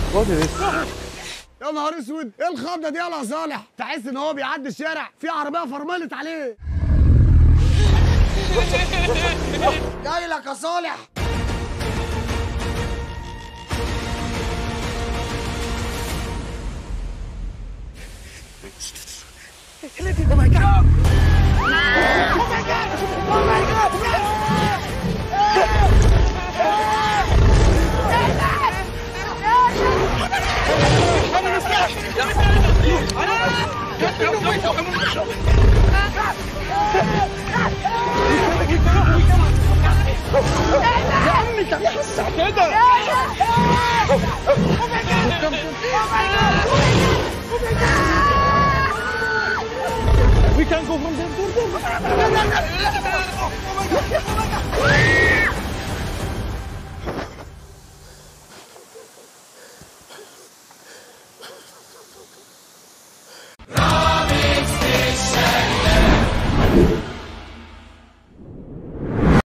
يا نهار اسود ايه الخضه دي يا صالح تحس ان هو بيعدي الشارع في عربيه فرملت عليه جاي لك يا صالح We can go from there.